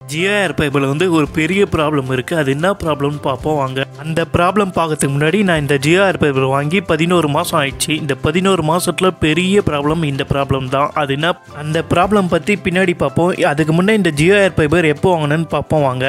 ஜியோ ஏர்பைபில் வந்து ஒரு பெரிய ப்ராப்ளம் இருக்குது அது என்ன ப்ராப்ளம்னு பார்ப்போம் வாங்க அந்த ப்ராப்ளம் பார்க்கறதுக்கு முன்னாடி நான் இந்த ஜியோ ஏர்பைபிள் வாங்கி பதினோரு மாதம் ஆயிடுச்சு இந்த பதினோரு மாதத்தில் பெரிய ப்ராப்ளம் இந்த ப்ராப்ளம் தான் அது என்ன அந்த ப்ராப்ளம் பற்றி பின்னாடி பார்ப்போம் அதுக்கு முன்னே இந்த ஜியோ ஏர்பைபர் எப்போ வாங்கினேன்னு பார்ப்போம் வாங்க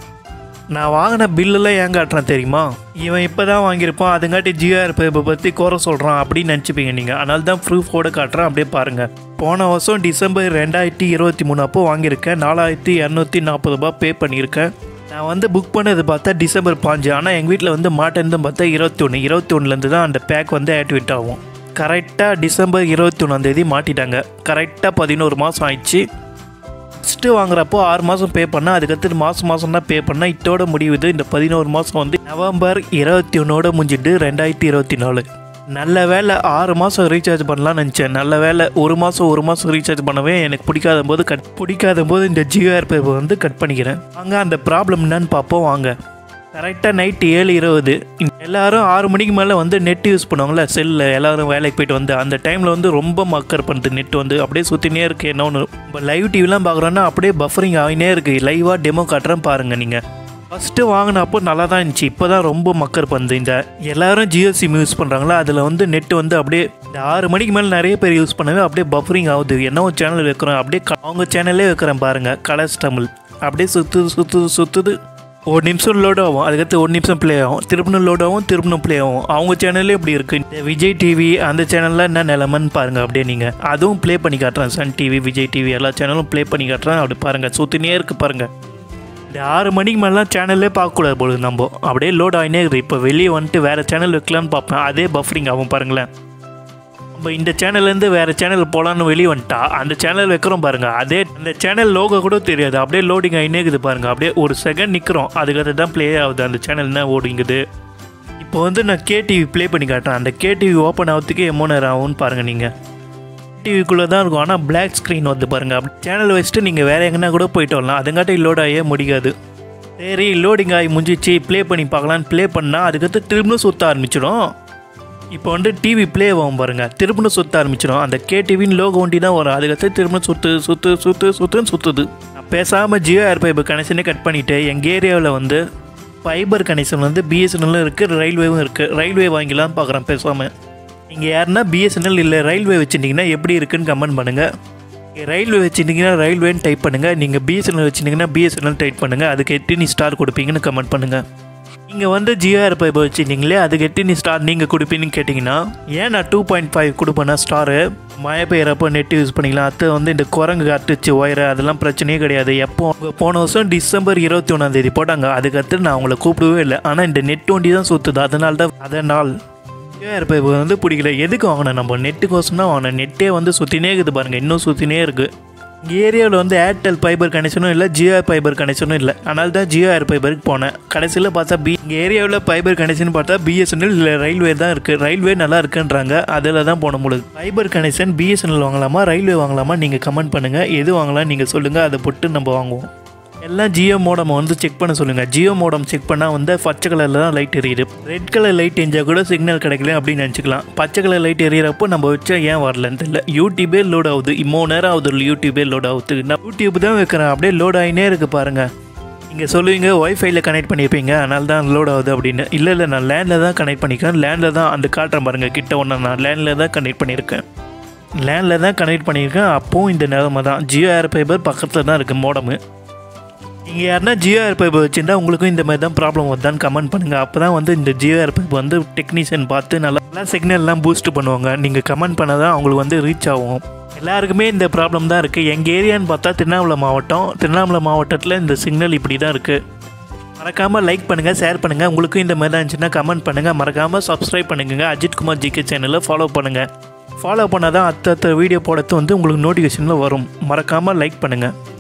நான் வாங்கின பில்லெல்லாம் ஏன் காட்டுறேன் தெரியுமா இவன் இப்போ தான் வாங்கியிருப்பான் அதுங்காட்டி ஜியோ ஏர்பைப்பை பற்றி குறை சொல்கிறான் அப்படின்னு நினச்சிப்பீங்க நீங்கள் அதனால தான் ப்ரூஃபோட காட்டுறேன் அப்படியே பாருங்கள் போன வருஷம் டிசம்பர் ரெண்டாயிரத்தி இருபத்தி மூணு அப்போ வாங்கியிருக்கேன் நாலாயிரத்தி இரநூத்தி நாற்பது ரூபாய் பே பண்ணியிருக்கேன் நான் வந்து புக் பண்ணது பார்த்தா டிசம்பர் பாஞ்சு ஆனால் எங்கள் வீட்டில் வந்து மாட்டேருந்து பார்த்தா இருபத்தி ஒன்று இருபத்தி ஒன்றுலேருந்து தான் அந்த பேக் வந்து ஆக்டிவேட் ஆகும் கரெக்டாக டிசம்பர் இருபத்தி ஒன்றாந்தேதி மாட்டிட்டாங்க கரெக்டாக பதினோரு மாதம் ஆயிடுச்சு ஃபஸ்ட்டு வாங்குறப்போ ஆறு மாதம் பே பண்ணால் அதுக்கடுத்து மாதம் மாதம் தான் பே பண்ணால் இத்தோட முடிவுது இந்த பதினோரு மாதம் வந்து நவம்பர் இருபத்தி ஒன்றோட முடிஞ்சிட்டு ரெண்டாயிரத்தி இருபத்தி நாலு நல்ல வேலை ஆறு மாதம் ரீசார்ஜ் பண்ணலாம்னு நினச்சேன் நல்ல வேலை ஒரு மாதம் ஒரு மாதம் ரீசார்ஜ் பண்ணவே எனக்கு பிடிக்காத போது கட் பிடிக்காத போது இந்த ஜியோ ஏர்பேப்பை வந்து கட் பண்ணிக்கிறேன் வாங்க அந்த ப்ராப்ளம் என்னன்னு பார்ப்போம் வாங்க கரெக்டாக நைட்டு ஏழு இருபது எல்லாரும் ஆறு மணிக்கு மேலே வந்து நெட் யூஸ் பண்ணுவாங்கள்ல செல்லில் எல்லாரும் வேலைக்கு போயிட்டு வந்து அந்த டைமில் வந்து ரொம்ப மக்கர் பண்ணுது நெட் வந்து அப்படியே சுற்றினே இருக்குது என்ன ஒன்று இப்போ லைவ் டிவிலாம் பார்க்குறோன்னா அப்படியே பஃபரிங் ஆகினே இருக்குது லைவாக டெமோ காட்டுறேன் பாருங்கள் நீங்கள் ஃபஸ்ட்டு வாங்கினப்போ நல்லா தான் இருந்துச்சு இப்போ தான் ரொம்ப மக்கர் பண்ணுது இந்த எல்லாரும் ஜியோ சிம் யூஸ் பண்ணுறாங்களா அதில் வந்து நெட் வந்து அப்படியே இந்த ஆறு மணிக்கு மேலே நிறைய பேர் யூஸ் பண்ணவே அப்படியே பஃபரிங் ஆகுது என்ன ஒரு சேனல் வைக்கிறோம் அப்படியே க- அவங்க சேனல்லே வைக்கிறேன் பாருங்கள் கலர்ஸ் தமிழ் அப்படியே சுற்றுது சுற்றுது சுற்றுது ஒரு நிமிஷம் லோட் ஆகும் அதுக்கடுத்து ஒரு நிமிஷம் ப்ளே ஆகும் திருப்பணும் லோட் ஆகும் திருப்பணும் ப்ளே ஆகும் அவங்க சேனல்லே இப்படி இருக்குது இந்த விஜய் டிவி அந்த சேனலில் என்ன நிலமன்னு பாருங்கள் அப்படியே நீங்கள் அதுவும் ப்ளே பண்ணி காட்டுறேன் சன் டிவி விஜய் டிவி எல்லா சேனலும் ப்ளே பண்ணி காட்டுறேன் அப்படி பாருங்கள் சுற்றினே இருக்குது பாருங்கள் இந்த ஆறு மணிக்கு மேலாம் சேனல்லே பார்க்கக்கூடாது போல நம்ம அப்படியே லோட் ஆகினே இருக்குது இப்போ வெளியே வந்துட்டு வேறு சேனல் வைக்கலான்னு பார்ப்பேன் அதே பஃபரிங் ஆகும் பாருங்களேன் நம்ம இந்த சேனல்லேருந்து வேறு சேனல் போகலான்னு வெளியே வந்துட்டா அந்த சேனல் வைக்கிறோம் பாருங்கள் அதே அந்த சேனல் லோகோ கூட தெரியாது அப்படியே லோடிங் ஆகினே இருக்குது பாருங்கள் அப்படியே ஒரு செகண்ட் நிற்கிறோம் அதுக்கடுத்து தான் ப்ளே ஆகுது அந்த சேனல் என்ன ஓடிங்குது இப்போ வந்து நான் கேடிவி ப்ளே பண்ணி காட்டுறேன் அந்த கேடிவி ஓப்பன் ஆகிறதுக்கு எவ்வளோ நேரம் ஆகும்னு பாருங்கள் நீங்கள் டிவிக்குள்ளே தான் இருக்கும் ஆனால் பிளாக் ஸ்க்ரீன் வந்து பாருங்கள் அப்படி சேனல் வச்சுட்டு நீங்கள் வேறு எங்கன்னா கூட போயிட்டு வரலாம் அதுங்காட்டி லோட் ஆகியே முடியாது சரி லோடிங் ஆகி முடிஞ்சிச்சு ப்ளே பண்ணி பார்க்கலான்னு ப்ளே பண்ணால் அதுக்கடுத்து திரும்பவும் சுற்ற ஆரம்பிச்சிடும் இப்போ வந்து டிவி ப்ளே ஆகும் பாருங்க திரும்பணும் சுற்ற ஆரம்பிச்சிடும் அந்த கேடிவின்னு லோகோ ஒண்டி தான் வரும் அதுக்கடுத்து திரும்ப சுற்று சுற்று சுற்று சுற்றுன்னு சுற்றுது நான் பேசாமல் ஜியோ ஏர் ஃபைபர் கனெக்ஷனே கட் பண்ணிவிட்டு எங்கள் ஏரியாவில் வந்து ஃபைபர் கனெக்ஷன் வந்து பிஎஸ்என்எல்லும் இருக்குது ரயில்வேவும் இருக்குது ரயில்வே வாங்கிலாம்னு பார்க்குறேன் பேசாமல் நீங்கள் யாருன்னா பிஎஸ்என்எல் இல்லை ரயில்வே வச்சுருந்தீங்கன்னா எப்படி இருக்குன்னு கமெண்ட் பண்ணுங்கள் ரயில்வே வச்சுருந்தீங்கன்னா ரயில்வேன்னு டைப் பண்ணுங்கள் நீங்கள் பிஎஸ்என்எல் வச்சுருந்தீங்கன்னா பிஎஸ்என்எல் டைப் பண்ணுங்கள் அதுக்கு எத்தனை ஸ்டார் கொடுப்பீங்கன்னு கமெண்ட் பண்ணுங்கள் நீங்கள் வந்து ஜிஆர் பைப் வச்சுருந்தீங்களே அதுக்கு எத்தனை ஸ்டார் நீங்கள் கொடுப்பீங்கன்னு கேட்டிங்கன்னா ஏன் நான் டூ பாயிண்ட் ஃபைவ் கொடுப்பேன்னா ஸ்டாரு மழை பெய்யறப்போ நெட் யூஸ் பண்ணிக்கலாம் அது வந்து இந்த குரங்கு அட்டுச்சு ஒயரு அதெல்லாம் பிரச்சனையே கிடையாது எப்போ அவங்க போன வருஷம் டிசம்பர் இருபத்தி ஒன்றாந்தேதி போட்டாங்க அதுக்கடுத்து நான் அவங்கள கூப்பிடவே இல்லை ஆனால் இந்த நெட் ஒண்டி தான் சுற்றுது அதனால தான் அதனால் ஜிஆர் பைப் வந்து பிடிக்கல எதுக்கு வாங்கினேன் நம்ம நெட்டுக்கோசம் தான் வாங்கினேன் நெட்டே வந்து சுற்றினே இருக்குது பாருங்கள் இன்னும் சுற்றினே இருக்குது இங்கே ஏரியாவில் வந்து ஏர்டெல் ஃபைபர் கனெக்ஷனும் இல்லை ஜியோ ஃபைபர் கனெக்ஷனும் இல்லை அதனால தான் ஜியோ ஏர் ஃபைபருக்கு போனேன் கடைசியில் பார்த்தா பி இங்கே ஏரியாவில் ஃபைபர் கனெக்ஷன் பார்த்தா பிஎஸ்என்எல் இல்லை ரயில்வே தான் இருக்குது ரயில்வே நல்லா இருக்குன்றாங்க அதில் தான் போன முடியுது ஃபைபர் கனெக்ஷன் பிஎஸ்என்எல் வாங்கலாமா ரயில்வே வாங்கலாமா நீங்கள் கமெண்ட் பண்ணுங்கள் எது வாங்கலாம் நீங்கள் சொல்லுங்கள் அதை போட்டு நம்ம வாங்குவோம் எல்லாம் ஜியோ மோடம் வந்து செக் பண்ண சொல்லுங்கள் ஜியோ மோடம் செக் பண்ணால் வந்து பச்சை கலரில் தான் லைட் எரியுது ரெட் கலர் லைட் எரிஞ்சால் கூட சிக்னல் கிடைக்கல அப்படின்னு நினச்சிக்கலாம் பச்சை கலர் லைட் எரியறப்போ நம்ம வச்சா ஏன் வரலன்னு தெரியல யூடியூபே லோட் ஆகுது இம்மோ நேரம் ஆகுது யூடியூபே லோட் ஆகுது நான் யூடியூப் தான் வைக்கிறேன் அப்படியே லோட் ஆகினே இருக்குது பாருங்கள் நீங்கள் சொல்லுவீங்க ஒய்ஃபைல கனெக்ட் பண்ணியிருப்பீங்க அதனால தான் லோட் ஆகுது அப்படின்னு இல்லை இல்லை நான் லேண்டில் தான் கனெக்ட் பண்ணிக்கிறேன் லேண்டில் தான் அந்த காட்டுறேன் பாருங்கள் கிட்ட ஒன்று நான் லேண்டில் தான் கனெக்ட் பண்ணியிருக்கேன் லேண்டில் தான் கனெக்ட் பண்ணியிருக்கேன் அப்போவும் இந்த நிலமை தான் ஜியோ ஏர் ஃபைபர் பக்கத்தில் தான் இருக்குது மோடமு நீங்கள் யாருன்னா ஜியோ ஏர் பைப் வச்சுருந்தா உங்களுக்கும் இந்த மாதிரி தான் ப்ராப்ளம் வருதான்னு கமெண்ட் பண்ணுங்கள் அப்போ தான் வந்து இந்த ஜியோ ஏர் பைப் வந்து டெக்னீஷியன் பார்த்து நல்லா நல்லா சிக்னல்லாம் பூஸ்ட் பண்ணுவாங்க நீங்கள் கமெண்ட் பண்ணால் தான் அவங்களுக்கு வந்து ரீச் ஆகும் எல்லாருக்குமே இந்த ப்ராப்ளம் தான் இருக்குது எங்கள் ஏரியான்னு பார்த்தா திருவண்ணாமலை மாவட்டம் திருவண்ணாமலை மாவட்டத்தில் இந்த சிக்னல் இப்படி தான் இருக்குது மறக்காமல் லைக் பண்ணுங்கள் ஷேர் பண்ணுங்கள் உங்களுக்கும் இந்த மாதிரி தான் இருந்துச்சுன்னா கமெண்ட் பண்ணுங்கள் மறக்காமல் சப்ஸ்கிரைப் பண்ணுங்க அஜித் குமார் ஜிகே சேனலை ஃபாலோ பண்ணுங்கள் ஃபாலோ பண்ணால் தான் அடுத்த வீடியோ போடுறது வந்து உங்களுக்கு நோட்டிஃபிகேஷனில் வரும் மறக்காமல் லைக் பண்ணுங்கள்